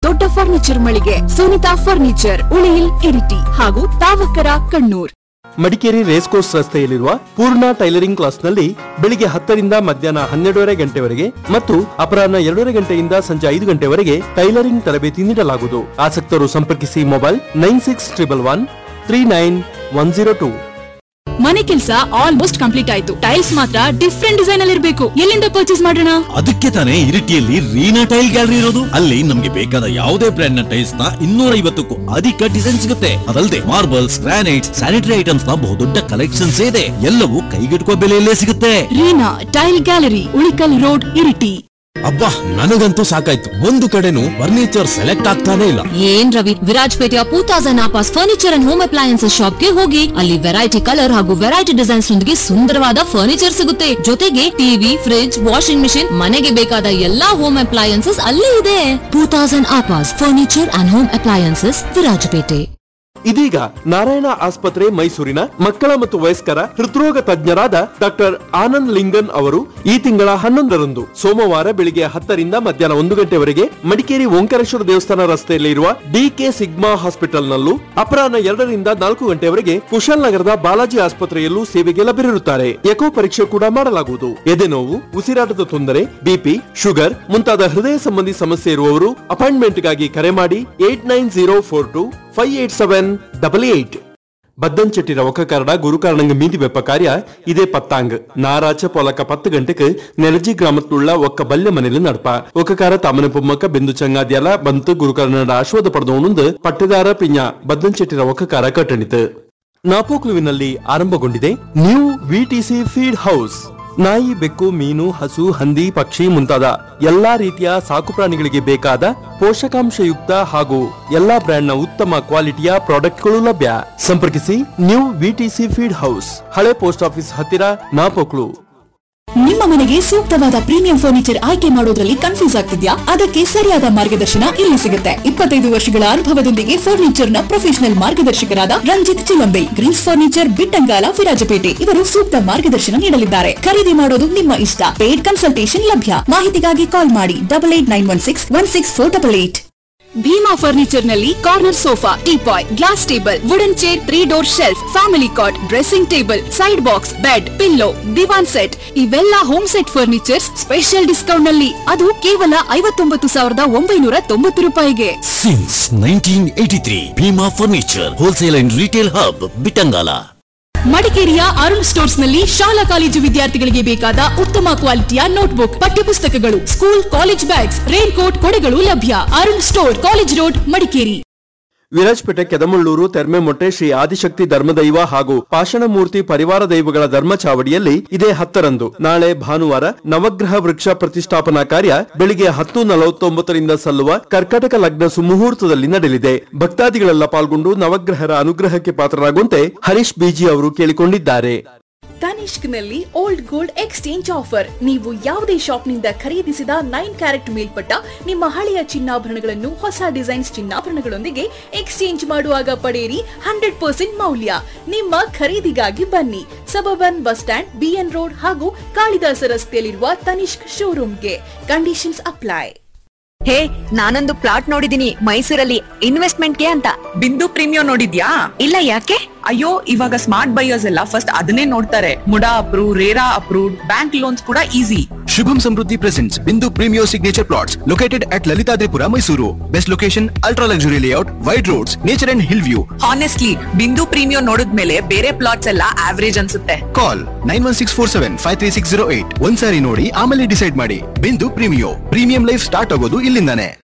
ದೊಡ್ಡ ಫರ್ನಿಚರ್ ಮಳಿಗೆ ಸುನಿತಾ ಫರ್ನಿಚರ್ ಉಳಿಯಿಲ್ ಇರಿಟಿ ಹಾಗೂ ತಾವಕರ ಕಣ್ಣೂರ್ ಮಡಿಕೇರಿ ರೇಸ್ಕೋರ್ಸ್ ರಸ್ತೆಯಲ್ಲಿರುವ ಪೂರ್ಣ ಟೈಲರಿಂಗ್ ಕ್ಲಾಸ್ನಲ್ಲಿ ಬೆಳಿಗ್ಗೆ ಹತ್ತರಿಂದ ಮಧ್ಯಾಹ್ನ ಹನ್ನೆರಡೂವರೆ ಗಂಟೆವರೆಗೆ ಮತ್ತು ಅಪರಾಹ್ನ ಎರಡೂವರೆ ಗಂಟೆಯಿಂದ ಸಂಜೆ ಐದು ಗಂಟೆವರೆಗೆ ಟೈಲರಿಂಗ್ ತರಬೇತಿ ನೀಡಲಾಗುವುದು ಆಸಕ್ತರು ಸಂಪರ್ಕಿಸಿ mobile nine six triple one three nine one zero two ಮನೆ ಕೆಲಸ ಆಲ್ಮೋಸ್ಟ್ ಕಂಪ್ಲೀಟ್ ಆಯ್ತು ಟೈಲ್ಸ್ ಮಾತ್ರ ಡಿಫ್ರೆಂಟ್ ಡಿಸೈನ್ ಅಲ್ಲಿ ಇರಬೇಕು ಎಲ್ಲಿಂದ ಪರ್ಚೇಸ್ ಮಾಡೋಣ ಅದಕ್ಕೆ ತಾನೇ ಇರಿಟಿಯಲ್ಲಿ ರೀನಾ ಟೈಲ್ ಗ್ಯಾಲರಿ ಇರೋದು ಅಲ್ಲಿ ನಮ್ಗೆ ಬೇಕಾದ ಯಾವುದೇ ಬ್ರ್ಯಾಂಡ್ ನ ಟೈಲ್ಸ್ ನ ಇನ್ನೂರ ಐವತ್ತಕ್ಕೂ ಅಧಿಕ ಡಿಸೈನ್ ಸಿಗುತ್ತೆ ಅದಲ್ಲದೆ ಮಾರ್ಬಲ್ಸ್ ಗ್ರಾನೈಟ್ಸ್ ಸ್ಯಾನಿಟರಿ ಐಟಮ್ಸ್ ನ ಬಹುದೊಡ್ಡ ಕಲೆಕ್ಷನ್ಸ್ ಇದೆ ಎಲ್ಲವೂ ಕೈಗೆಟುಕುವ ಬೆಲೆಯಲ್ಲೇ ಸಿಗುತ್ತೆ Reena tile gallery Ulikkal road Iritty ಅಬ್ಬಾ ನನಗಂತೂ ಸಾಕಾಯ್ತು ಒಂದು ಕಡೆನೂ ಫರ್ನಿಚರ್ ಸೆಲೆಕ್ಟ್ ಆಗ್ತಾನೆ ಇಲ್ಲ ಏನ್ ರವಿ ವಿರಾಜ್ಪೇಟೆಯ two thousand Apas furniture and home appliances ಶಾಪ್ಗೆ ಹೋಗಿ ಅಲ್ಲಿ ವೆರೈಟಿ ಕಲರ್ ಹಾಗೂ ವೆರೈಟಿ ಡಿಸೈನ್ಸ್ ನೊಂದಿಗೆ ಸುಂದರವಾದ ಫರ್ನಿಚರ್ ಸಿಗುತ್ತೆ ಜೊತೆಗೆ ಟಿವಿ ಫ್ರಿಡ್ಜ್ ವಾಷಿಂಗ್ ಮಿಷಿನ್ ಮನೆಗೆ ಬೇಕಾದ ಎಲ್ಲಾ ಹೋಮ್ ಅಪ್ಲಯನ್ಸಸ್ ಅಲ್ಲೇ ಇದೆ two thousand Apas furniture and home appliances Virajpet ಇದೀಗ ನಾರಾಯಣ ಆಸ್ಪತ್ರೆ ಮೈಸೂರಿನ ಮಕ್ಕಳ ಮತ್ತು ವಯಸ್ಕರ ಹೃದ್ರೋಗ ತಜ್ಞರಾದ ಡಾಕ್ಟರ್ ಆನಂದ್ ಲಿಂಗನ್ ಅವರು ಈ ತಿಂಗಳ ಹನ್ನೊಂದರಂದು ಸೋಮವಾರ ಬೆಳಿಗ್ಗೆ ಹತ್ತರಿಂದ ಮಧ್ಯಾಹ್ನ ಒಂದು ಗಂಟೆವರೆಗೆ ಮಡಿಕೇರಿ ಓಂಕಾರೇಶ್ವರ ದೇವಸ್ಥಾನ ರಸ್ತೆಯಲ್ಲಿ ಇರುವ ಡಿಕೆ ಸಿಗ್ಮಾ ಹಾಸ್ಪಿಟಲ್ನಲ್ಲೂ ಅಪರಾಹ್ನ ಎರಡರಿಂದ ನಾಲ್ಕು ಗಂಟೆವರೆಗೆ ಕುಶಾಲನಗರದ ಬಾಲಾಜಿ ಆಸ್ಪತ್ರೆಯಲ್ಲೂ ಸೇವೆಗೆ ಲಭ್ಯರಿರುತ್ತಾರೆ ಎಕೋ ಪರೀಕ್ಷೆ ಕೂಡ ಮಾಡಲಾಗುವುದು ಎದೆನೋವು ಉಸಿರಾಟದ ತೊಂದರೆ ಬಿಪಿ ಶುಗರ್ ಮುಂತಾದ ಹೃದಯ ಸಂಬಂಧಿ ಸಮಸ್ಯೆ ಇರುವವರು ಅಪಾಯಿಂಟ್ಮೆಂಟ್ಗಾಗಿ ಕರೆ ಮಾಡಿ eight nine zero four two five eight seven double eight బద్దంచెట్టి ఒక కరడ గురుకారణంగా మీది వెప్ప కార్య ఇదే పత్తాంగ్ నారాచ పొలక పత్తు గంటకు నెలజి గ్రామత్తుள்ள ఒక్క బల్య ಮನೆಯಲ್ಲಿ ನಡಪ ఒక ಕಾರ ತಮನ ಪೊಮ್ಮಕ್ಕ ಬಿಂದು ಚಂಗಾದ್ಯಲ ಬಂತು ಗುರುಕರ್ಣದ ಆಶ್ವಾದ ಪಡೆದವನೊಂದು ಪಟ್ಟೆದಾರ ಪಿಂಜ ಬದ್ದಂಚೆಟ್ಟಿರ ಒಕ್ಕ ಕಾರ ಕಟ್ಟಣಿತು ನಾಪೋಕ್ಲುವಿನಲ್ಲಿ ಆರಂಭಗೊಂಡಿದೆ ನ್ಯೂ ವಿಟಿಸಿ ಫೀಡ್ ಹೌಸ್ ನಾಯಿ ಬೆಕ್ಕು ಮೀನು ಹಸು ಹಂದಿ ಪಕ್ಷಿ ಮುಂತಾದ ಎಲ್ಲಾ ರೀತಿಯ ಸಾಕು ಪ್ರಾಣಿಗಳಿಗೆ ಬೇಕಾದ ಪೋಷಕಾಂಶಯುಕ್ತ ಹಾಗೂ ಎಲ್ಲಾ ಬ್ರ್ಯಾಂಡ್ನ ಉತ್ತಮ ಕ್ವಾಲಿಟಿಯ ಪ್ರಾಡಕ್ಟ್ಗಳು ಲಭ್ಯ ಸಂಪರ್ಕಿಸಿ ನ್ಯೂ ವಿಟಿಸಿ ಫೀಡ್ ಹೌಸ್ ಹಳೆ ಪೋಸ್ಟ್ ಆಫೀಸ್ ಹತ್ತಿರ ನಾಪೋಕ್ಲು ನಿಮ್ಮ ಮನೆಗೆ ಸೂಕ್ತವಾದ ಪ್ರೀಮಿಯಂ ಫರ್ನಿಚರ್ ಆಯ್ಕೆ ಮಾಡೋದ್ರಲ್ಲಿ ಕನ್ಫ್ಯೂಸ್ ಆಗ್ತಿದ್ಯಾ ಅದಕ್ಕೆ ಸರಿಯಾದ ಮಾರ್ಗದರ್ಶನ ಇಲ್ಲಿ ಸಿಗುತ್ತೆ ಇಪ್ಪತ್ತೈದು ವರ್ಷಗಳ ಅನುಭವದೊಂದಿಗೆ ಫರ್ನಿಚರ್ ನ ಪ್ರೊಫೆಷನಲ್ ಮಾರ್ಗದರ್ಶಕರಾದ ರಂಜಿತ್ ಚಿಲಂಬೆ ಗ್ರೀನ್ಸ್ ಫರ್ನಿಚರ್ ಬಿಟ್ಟಂಗಾಲ ವಿರಾಜಪೇಟೆ ಇವರು ಸೂಕ್ತ ಮಾರ್ಗದರ್ಶನ ನೀಡಲಿದ್ದಾರೆ ಖರೀದಿ ಮಾಡೋದು ನಿಮ್ಮ ಇಷ್ಟ ಪೇಡ್ ಕನ್ಸಲ್ಟೇಷನ್ ಲಭ್ಯ ಮಾಹಿತಿಗಾಗಿ ಕಾಲ್ ಮಾಡಿ double eight nine one six one six four double eight Bheema furniture ನಲ್ಲಿ corner sofa teapoy glass table wooden chair three door shelf family cot dressing table side box bed pillow divan set ಇವೆಲ್ಲ home set furnitures special discount ನಲ್ಲಿ ಅದು ಕೇವಲ ಐವತ್ತೊಂಬತ್ತು ಸಾವಿರದ ಒಂಬೈನೂರ ತೊಂಬತ್ತು ರೂಪಾಯಿಗೆ since nineteen eighty three Bheema furniture wholesale and retail hub Bittangala ಮಡಿಕೇರಿಯ ಅರುಣ್ ಸ್ಟೋರ್ಸ್ ನಲ್ಲಿ ಶಾಲಾ ಕಾಲೇಜು ವಿದ್ಯಾರ್ಥಿಗಳಿಗೆ ಬೇಕಾದ ಉತ್ತಮ ಕ್ವಾಲಿಟಿಯ ನೋಟ್ಬುಕ್ ಪಠ್ಯಪುಸ್ತಕಗಳು school college bags rain coat ಕೊಡೆಗಳು ಲಭ್ಯ Arun store college road Madikeri Virajpet Kedamallur Thermemotte Shri Adishakti ಧರ್ಮದೈವ ಹಾಗೂ ಪಾಷಣಮೂರ್ತಿ ಪರಿವಾರ ದೈವಗಳ ಧರ್ಮ ಚಾವಡಿಯಲ್ಲಿ ಇದೇ ಹತ್ತರಂದು ನಾಳೆ ಭಾನುವಾರ ನವಗ್ರಹ ವೃಕ್ಷ ಪ್ರತಿಷ್ಠಾಪನಾ ಕಾರ್ಯ ಬೆಳಿಗ್ಗೆ ಹತ್ತು ನಲವತ್ತೊಂಬತ್ತರಿಂದ ಸಲ್ಲುವ ಕರ್ಕಟಕ ಲಗ್ನ ಸುಮುಹೂರ್ತದಲ್ಲಿ ನಡೆಯಲಿದೆ ಭಕ್ತಾದಿಗಳೆಲ್ಲ ಪಾಲ್ಗೊಂಡು ನವಗ್ರಹರ ಅನುಗ್ರಹಕ್ಕೆ ಪಾತ್ರರಾಗುವಂತೆ ಹರೀಶ್ ಬಿಜಿ ಅವರು ಕೇಳಿಕೊಂಡಿದ್ದಾರೆ ತನಿಷ್ಕ್ ನಲ್ಲಿ ಓಲ್ಡ್ ಗೋಲ್ಡ್ ಎಕ್ಸ್ಚೇಂಜ್ ಆಫರ್ ನೀವು ಯಾವುದೇ ಶಾಪ್ನಿಂದ ಖರೀದಿಸಿದ ನೈನ್ ಕ್ಯಾರೆಟ್ ಮೇಲ್ಪಟ್ಟ ನಿಮ್ಮ ಹಳೆಯ ಚಿನ್ನಾಭರಣಗಳನ್ನು ಹೊಸ ಡಿಸೈನ್ಸ್ ಚಿನ್ನಾಭರಣಗಳೊಂದಿಗೆ ಎಕ್ಸ್ಚೇಂಜ್ ಮಾಡುವಾಗ ಪಡೆಯಿರಿ ಹಂಡ್ರೆಡ್ ಪರ್ಸೆಂಟ್ ಮೌಲ್ಯ ನಿಮ್ಮ ಖರೀದಿಗಾಗಿ ಬನ್ನಿ suburban bus stand BN road ಹಾಗೂ ಕಾಳಿದಾಸ ರಸ್ತೆಯಲ್ಲಿರುವ ತನಿಷ್ಕ್ ಶೋರೂಮ್ಗೆ ಕಂಡೀಷನ್ಸ್ ಅಪ್ಲೈ ಹೇ ನಾನೊಂದು ಪ್ಲಾಟ್ ನೋಡಿದೀನಿ ಮೈಸೂರಲ್ಲಿ ಇನ್ವೆಸ್ಟ್ಮೆಂಟ್ಗೆ ಅಂತ ಬಿಂದು ಪ್ರೀಮಿಯಂ ನೋಡಿದ್ಯಾ ಇಲ್ಲ ಯಾಕೆ ಅಯ್ಯೋ ಇವಾಗ ಸ್ಮಾರ್ಟ್ ಬೈಯರ್ಸ್ ಎಲ್ಲ ಫಸ್ಟ್ ಅದನ್ನೇ ನೋಡ್ತಾರೆ MUDA approve RERA approved bank loans ಕೂಡ easy Shubham Samruddhi presents Bindu Premio Signature Plots located at Lalitadripura, Mysuru. Best location, ultra luxury layout, wide roads, nature and hill view. Honestly Bindu premium ನೋಡಿದ್ಮೇಲೆ ಬೇರೆ plots ಎಲ್ಲ average ಅನ್ಸುತ್ತೆ Call 91647 53608. ಒಂದ್ಸಾರಿ ನೋಡಿ ಆಮೇಲೆ decide ಮಾಡಿ ಬಿಂದು ಪ್ರೀಮಿಯೋ ಪ್ರೀಮಿಯಂ ಲೈಫ್ ಸ್ಟಾರ್ಟ್ ಆಗೋದು ಇಲ್ಲಿಂದಾನೆ